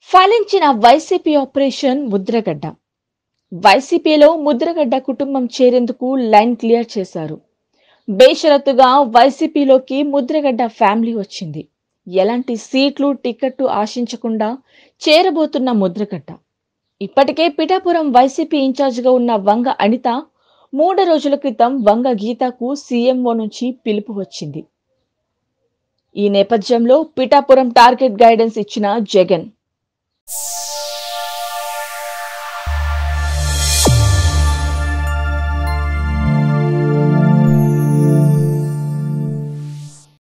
ఫలించిన YCP operation Mudragada వైసీపీలో ముద్రగడ్డ కుటుంబం చేరేందుకు లైన్ క్లియర్ చేశారు బేషరతుగా వైసీపీలోకి ముద్రగడ్డ ఫ్యామిలీ వచ్చింది ఎలాంటి సీట్లు టికెట్టు ఆశించకుండా చేరబోతున్న ముద్రగడ్డ ఇప్పటికే పిఠాపురం వైసీపీ ఇన్ఛార్జిగా ఉన్న వంగ అనిత మూడు రోజుల క్రితం వంగ గీతకు సీఎంఓ నుంచి పిలుపు వచ్చింది ఈ నేపథ్యంలో పిఠాపురం టార్గెట్ గైడెన్స్ ఇచ్చిన జగన్